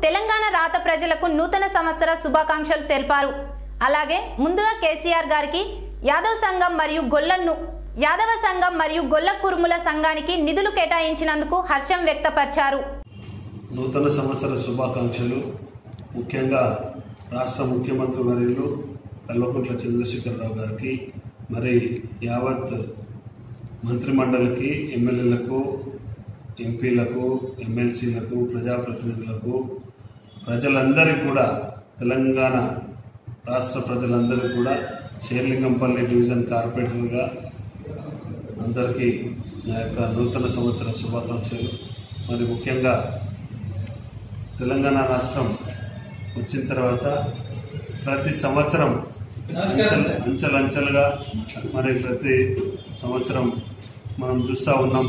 తెలంగాణ రాత ప్రజలకు నూతన సంవత్సర శుభాకాంక్షలు తెలిపారు అలాగే ముందుగా కేసీఆర్ గారికి యాదవ్ సంఘం మరియు గొల్లను యాదవ సంఘం మరియు గొల్ల కురుముల సంఘానికి నిధులు కేటాయించినందుకు హర్షం వ్యక్తపరిచారు నూతన సంవత్సర శుభాకాంక్షలు ముఖ్యంగా రాష్ట్ర ముఖ్యమంత్రి వర్యులు కల్వకుంట్ల చంద్రశేఖరరావు గారికి మరి యావత్ మంత్రిమండలికి ఎమ్మెల్యేలకు ఎంపీలకు ఎమ్మెల్సీలకు ప్రజాప్రతినిధులకు ప్రజలందరికీ కూడా తెలంగాణ రాష్ట్ర ప్రజలందరికీ కూడా షేర్లింగంపల్లి డివిజన్ కార్పొరేటర్గా అందరికీ నా యొక్క నూతన సంవత్సర శుభాకాంక్షలు మరి ముఖ్యంగా తెలంగాణ రాష్ట్రం వచ్చిన తర్వాత ప్రతి సంవత్సరం అంచెల అంచెలంచెలుగా మరి ప్రతి సంవత్సరం మనం చూస్తూ ఉన్నాం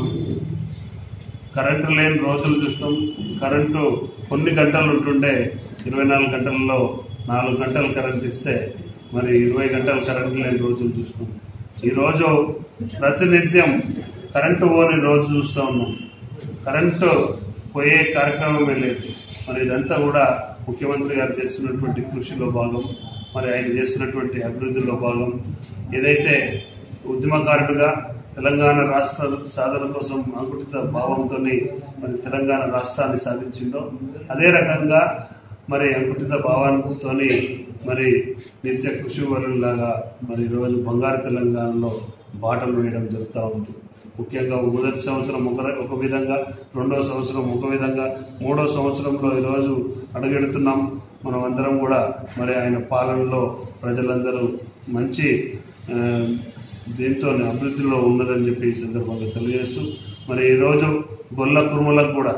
కరెంటు లేని రోజులు చూస్తాం కరెంటు కొన్ని గంటలు ఉంటుండే ఇరవై నాలుగు గంటలలో నాలుగు గంటలు కరెంట్ ఇస్తే మరి ఇరవై గంటలు కరెంటు లేని రోజులు చూస్తాం ఈరోజు ప్రతినిత్యం కరెంటు పోని రోజు చూస్తూ ఉన్నాం కరెంటు పోయే కార్యక్రమమే లేదు మరి ఇదంతా కూడా ముఖ్యమంత్రి గారు చేస్తున్నటువంటి కృషిలో భాగం మరి ఆయన చేస్తున్నటువంటి అభివృద్ధిలో భాగం ఏదైతే ఉద్యమకారుడుగా తెలంగాణ రాష్ట్ర సాధన కోసం అంకుటిత భావంతో మరి తెలంగాణ రాష్ట్రాన్ని సాధించిందో అదే రకంగా మరి అంకుటిత భావంతో మరి నిత్య కృషి వరులాగా మరి ఈరోజు బంగారు తెలంగాణలో బాటలు వేయడం జరుగుతూ ఉంది ముఖ్యంగా మొదటి సంవత్సరం ఒక ఒక విధంగా రెండో సంవత్సరం ఒక విధంగా మూడో సంవత్సరంలో ఈరోజు అడుగెడుతున్నాం మనం అందరం కూడా మరి ఆయన పాలనలో ప్రజలందరూ మంచి ఆ, దీంతో అభివృద్ధిలో ఉన్నదని చెప్పి ఈ సందర్భంగా తెలియజేస్తూ మరి ఈరోజు గొల్ల కురుమలకు కూడా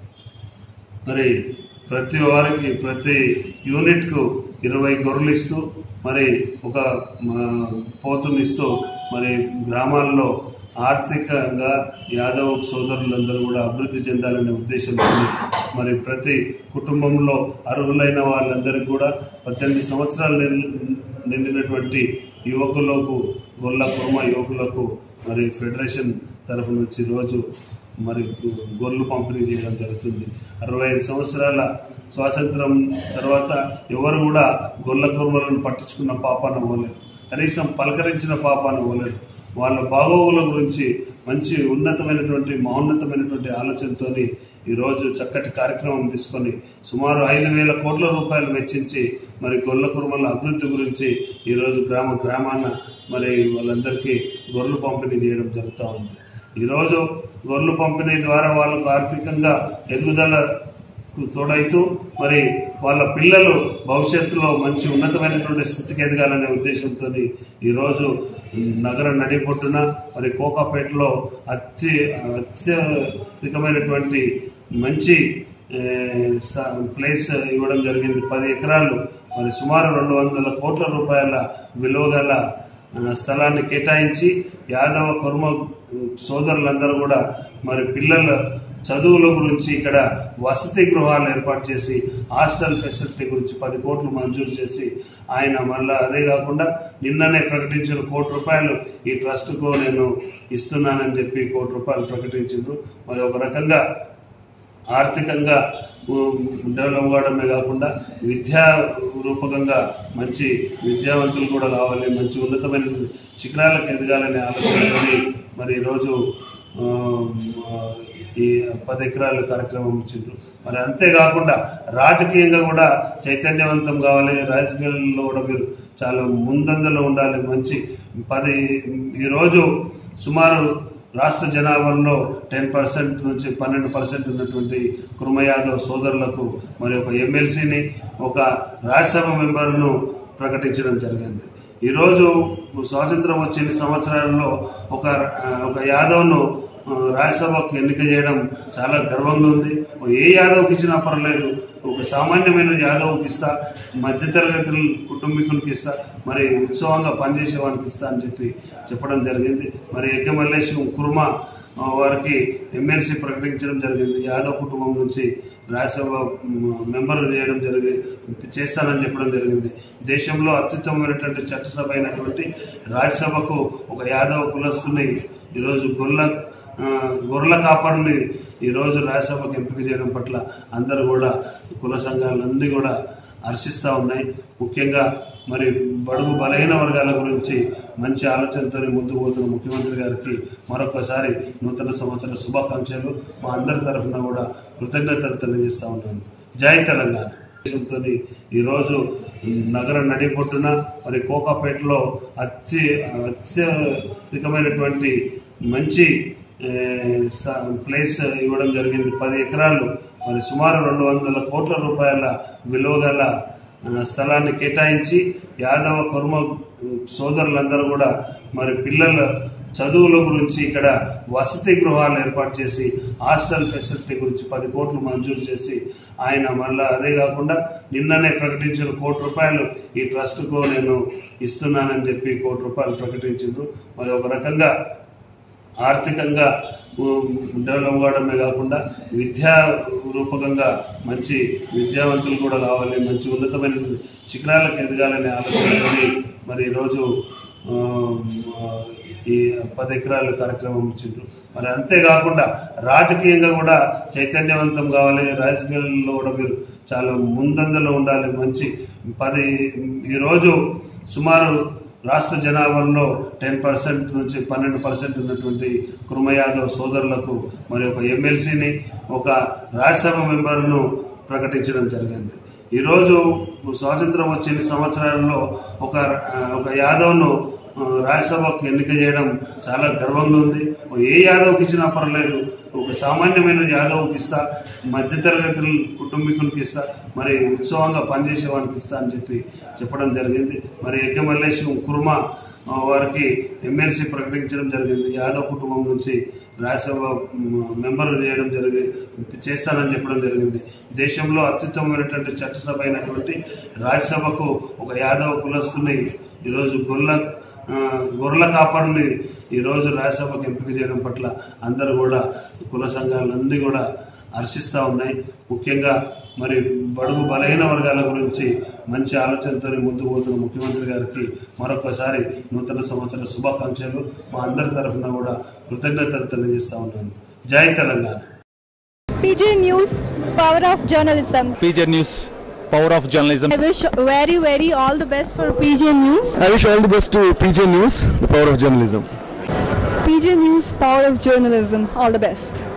మరి ప్రతి వారికి ప్రతి యూనిట్కు ఇరవై గొర్రెలు ఇస్తూ మరి ఒక ఆ, పోతుని ఇస్తూ మరి గ్రామాల్లో ఆర్థికంగా యాదవ్ సోదరులందరూ కూడా అభివృద్ధి చెందాలనే ఉద్దేశంతో మరి ప్రతి కుటుంబంలో అర్హులైన వాళ్ళందరికీ కూడా పద్దెనిమిది సంవత్సరాలు నిండి- నిండినటువంటి యువకులకు గొల్ల కుర్మ యువకులకు మరి ఫెడరేషన్ తరఫు నుంచి రోజు మరి గొర్రెలు పంపిణీ చేయడం జరుగుతుంది అరవై ఐదు సంవత్సరాల స్వాతంత్రం తర్వాత ఎవరు కూడా గొల్ల కుర్మలను పట్టించుకున్న పాపాన పోలేరు కనీసం పలకరించిన పాపాన పోలేరు వాళ్ళ బాగోగుల గురించి మంచి ఉన్నతమైనటువంటి మహోన్నతమైనటువంటి ఆలోచనతో ఈరోజు చక్కటి కార్యక్రమం తీసుకొని సుమారు ఐదు వేల కోట్ల రూపాయలు వెచ్చించి మరి గొల్ల కుర్మల అభివృద్ధి గురించి ఈరోజు గ్రామ గ్రామాన మరి వాళ్ళందరికీ గొర్రెలు పంపిణీ చేయడం జరుగుతూ ఉంది ఈరోజు గొర్రెలు పంపిణీ ద్వారా వాళ్ళకు ఆర్థికంగా ఎదుగుదల తోడైతూ మరి వాళ్ళ పిల్లలు భవిష్యత్తులో మంచి ఉన్నతమైనటువంటి స్థితికి ఎదగాలనే ఉద్దేశంతో ఈరోజు నగర నడిపొట్టున మరి కోకాపేటలో అత్య అత్యధికమైనటువంటి మంచి ఏ, స్థా- ప్లేస్ ఇవ్వడం జరిగింది పది ఎకరాలు మరి సుమారు రెండు వందల కోట్ల రూపాయల విలువ గల ఆ, స్థలాన్ని కేటాయించి యాదవ కుర్మ సోదరులందరూ కూడా మరి పిల్లల చదువుల గురించి ఇక్కడ వసతి గృహాలు ఏర్పాటు చేసి హాస్టల్ ఫెసిలిటీ గురించి పది కోట్లు మంజూరు చేసి ఆయన మళ్ళా అదే కాకుండా నిన్ననే ప్రకటించిన కోటి రూపాయలు ఈ ట్రస్ట్కు నేను ఇస్తున్నానని చెప్పి కోటి రూపాయలు ప్రకటించారు మరి ఒక రకంగా ఆర్థికంగా ఉ- డెవలప్ కావడమే కాకుండా విద్యా రూపకంగా మంచి విద్యావంతులు కూడా కావాలి మంచి ఉన్నతమైన శిఖరాలకు ఎదగాలనే ఆలోచనతోని మరి ఈరోజు ఆ, ఈ పది ఎకరాల కార్యక్రమం ఇచ్చిండ్రు మరి అంతేకాకుండా రాజకీయంగా కూడా చైతన్యవంతం కావాలి రాజకీయాల్లో కూడా మీరు చాలా ముందంజలో ఉండాలి మంచి పది ఈరోజు సుమారు రాష్ట్ర జనాభాలో టెన్ పర్సెంట్ నుంచి పన్నెండు పర్సెంట్ ఉన్నటువంటి కుర్మ యాదవ్ సోదరులకు మరి ఒక ఎమ్మెల్సీని ఒక రాజ్యసభ మెంబర్ను ప్రకటించడం జరిగింది ఈరోజు స్వాతంత్రం వచ్చిన సంవత్సరాల్లో ఒక ఆ, ఒక యాదవ్ను ఆ, రాజ్యసభకు ఎన్నిక చేయడం చాలా గర్వంగా ఉంది ఏ యాదవ్కి ఇచ్చినా పర్లేదు ఒక సామాన్యమైన యాదవ్కి ఇస్తా మధ్యతరగతి కుటుంబీకునికి ఇస్తా మరి ఉత్సవంగా పనిచేసే వానికి ఇస్తా అని చెప్పి చెప్పడం జరిగింది మరి ఎక్క మల్లేశం కుర్మా ఆ, వారికి ఎమ్మెల్సీ ప్రకటించడం జరిగింది యాదవ్ కుటుంబం నుంచి రాజ్యసభ మ్, మెంబర్ చేయడం జరిగి చేస్తానని చెప్పడం జరిగింది దేశంలో అత్యుత్తమైనటువంటి చట్టసభ అయినటువంటి రాజ్యసభకు ఒక యాదవ్ కులస్తుని ఈరోజు గొల్ల ఆ, గొర్రెల కాపరిని ఈరోజు రాజ్యసభకు ఎంపిక చేయడం పట్ల అందరూ కూడా కుల సంఘాలన్నీ కూడా హర్షిస్తూ ఉన్నాయి ముఖ్యంగా మరి బడుగు బలహీన వర్గాల గురించి మంచి ఆలోచనతో ముందుకు పోతున్న ముఖ్యమంత్రి గారికి మరొకసారి నూతన సంవత్సర శుభాకాంక్షలు మా అందరి తరఫున కూడా కృతజ్ఞతలు తెలియజేస్తా ఉన్నాను జై తెలంగాణ దేశంతో ఈరోజు నగర నడిపొట్టున మరి కోకాపేటలో అత్య అత్యధికమైనటువంటి మంచి ఏ, స్థా- ప్లేస్ ఇవ్వడం జరిగింది పది ఎకరాలు మరి సుమారు రెండు వందల కోట్ల రూపాయల విలువ గల ఆ, స్థలాన్ని కేటాయించి యాదవ కుర్మ సోదరులందరూ కూడా మరి పిల్లల చదువుల గురించి ఇక్కడ వసతి గృహాలు ఏర్పాటు చేసి హాస్టల్ ఫెసిలిటీ గురించి పది కోట్లు మంజూరు చేసి ఆయన మళ్ళా అదే కాకుండా నిన్ననే ప్రకటించిన కోటి రూపాయలు ఈ ట్రస్ట్కు నేను ఇస్తున్నానని చెప్పి కోటి రూపాయలు ప్రకటించారు మరి ఒక రకంగా ఆర్థికంగా ఉ- డెవలప్ కావడమే కాకుండా విద్యా రూపకంగా మంచి విద్యావంతులు కూడా కావాలి మంచి ఉన్నతమైన శిఖరాలకు ఎదగాలనే ఆలోచనతోని మరి ఈరోజు ఆ, ఈ పది ఎకరాల కార్యక్రమం ఇచ్చిండ్రు మరి అంతేకాకుండా రాజకీయంగా కూడా చైతన్యవంతం కావాలి రాజకీయాల్లో కూడా మీరు చాలా ముందంజలో ఉండాలి మంచి పది ఈరోజు సుమారు రాష్ట్ర జనాభాలో టెన్ పర్సెంట్ నుంచి పన్నెండు పర్సెంట్ ఉన్నటువంటి కుర్మ యాదవ్ సోదరులకు మరి ఒక ఎమ్మెల్సీని ఒక రాజ్యసభ మెంబర్ను ప్రకటించడం జరిగింది ఈరోజు స్వాతంత్రం వచ్చిన సంవత్సరాల్లో ఒక ఆ, ఒక యాదవ్ను ఆ, రాజ్యసభకు ఎన్నిక చేయడం చాలా గర్వంగా ఉంది ఏ యాదవ్కి ఇచ్చినా పర్లేదు ఒక సామాన్యమైన యాదవ్కి ఇస్తా మధ్యతరగతి కుటుంబీకునికి ఇస్తా మరి ఉత్సవంగా పనిచేసే వానికి ఇస్తా అని చెప్పి చెప్పడం జరిగింది మరి ఎక్కమల్లేశం కుర్మా ఆ, వారికి ఎమ్మెల్సీ ప్రకటించడం జరిగింది యాదవ్ కుటుంబం నుంచి రాజ్యసభ మ్, మెంబర్ చేయడం జరిగి చేస్తానని చెప్పడం జరిగింది దేశంలో అత్యుత్తమమైనటువంటి చట్టసభ అయినటువంటి రాజ్యసభకు ఒక యాదవ్ కులస్తుని ఈరోజు గొల్ల ఆ, గొర్రెల కాపరిని ఈరోజు రాజ్యసభకు ఎంపిక చేయడం పట్ల అందరూ కూడా కుల సంఘాలన్నీ కూడా హర్షిస్తూ ఉన్నాయి ముఖ్యంగా మరి బడుగు బలహీన వర్గాల గురించి మంచి ఆలోచనతో ముందుకు పోతున్న ముఖ్యమంత్రి గారికి మరొకసారి నూతన సంవత్సర శుభాకాంక్షలు మా అందరి తరఫున కూడా కృతజ్ఞతలు తెలియజేస్తా ఉన్నాను జై Telangana PJ News, power of journalism. PJ News, power of journalism. I wish very, very all the best for PJ News. I wish all the best to PJ News, the power of journalism. PJ News, power of journalism. All the best.